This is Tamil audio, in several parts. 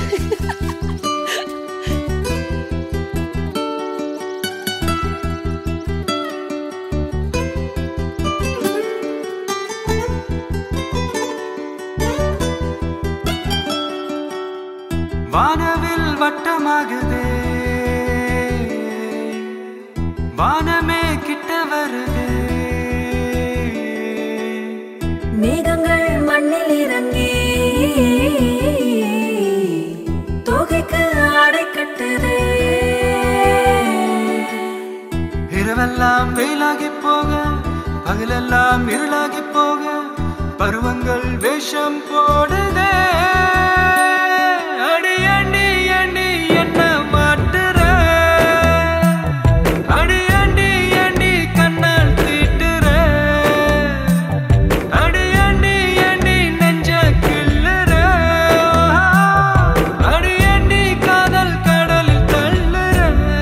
வானவில் வட்டமாகுதே வானமே கிட்ட வருதே மேகங்கள் மண்ணில் இறங்கி தொகைக்கு ஆடை கட்டுதே இரவெல்லாம் வெயிலாகி போக பகலெல்லாம் இருளாகி போக பருவங்கள் வேஷம் போடுதே அடி அண்டி அண்டி என்ன மாட்டுற அடி அண்டி அண்டி கண்ணால் தீட்டுற அடி அண்டி அண்டி நெஞ்ச கிள்ளுற அடி அண்டி காதல் கடலில் தள்ளுற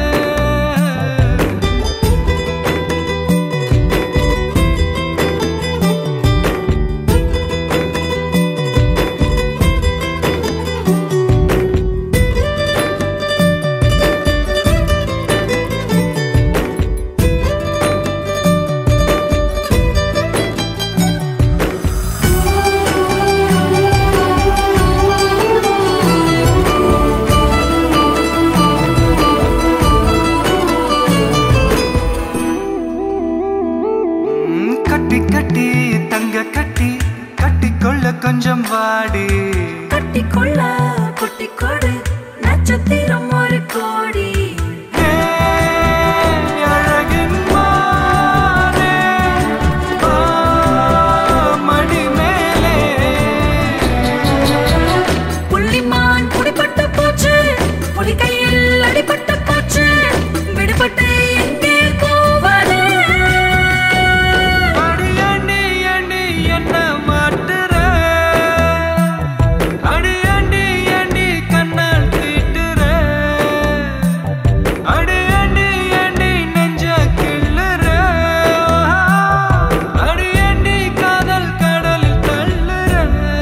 ம், கட்டி கட்டி தங்க கட்டி கட்டிக்கொள்ள கொஞ்சம் வாடி கட்டிக்கொள்ள குட்டி கொடு நட்சத்திரம் ஒரு கோடி ஏ, அழகின் மானே, ஆ, மடி மேலே புள்ளிமான் குடிப்பட்டு போச்சு புலி கையில் அடிபட்டு போச்சு விடுபட்டு எங்கே போவது அடி அண்டி அண்டி என்ன மாட்டுற அடி அண்டி அண்டி கண்ணால் தீட்டுற அடி அண்டி அண்டி நெஞ்ச கிள்ளுற அடி அண்டி காதல் கடலில் தள்ளுற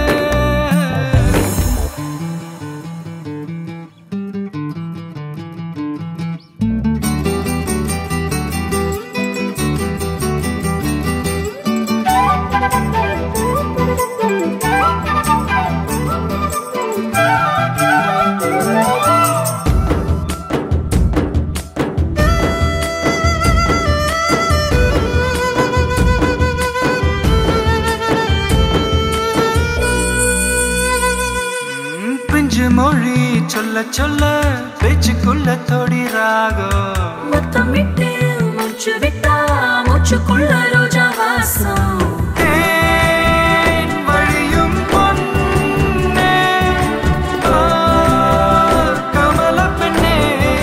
ம், பிஞ்சு மொழி சொல்ல சொல்ல பேச்சுக்குள்ள தொடி ராகம் முத்தமிட்டு மூச்சு விட்டா மூச்சுக்குள்ள ரோஜா வாசம் தேன் வழியும் பொன்னே, ஆ, கமலப் பெண்ணே.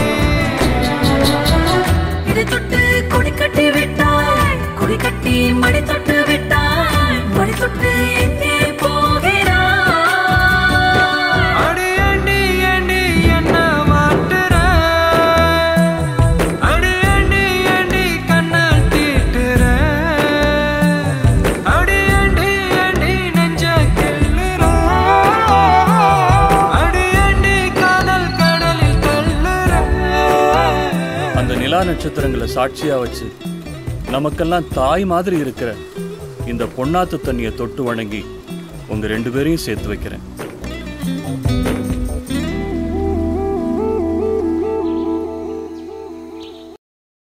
இது தொட்டு கொடி கட்டி விட்டாய் கொடி கட்டி மடி தொட்டு விட்டாய் மடி தொட்டு எங்கே போகிறாய் அடி அண்டி அண்டி என்ன மாட்டுற? அடி அண்டி அண்டி கண்ணால் தீட்டுற. அடி அண்டி அண்டி நெஞ்ச கிள்ளுற. அடி அண்டி காதல் கடலில் தள்ளுற. அந்த நிலா நட்சத்திரங்களை சாட்சியா வச்சு நமக்கெல்லாம் தாய் மாதிரி இருக்கிற இந்த பொன்னாத்து தண்ணியை தொட்டு வணங்கி உங்க ரெண்டு பேரையும் சேர்த்து வைக்கிறேன்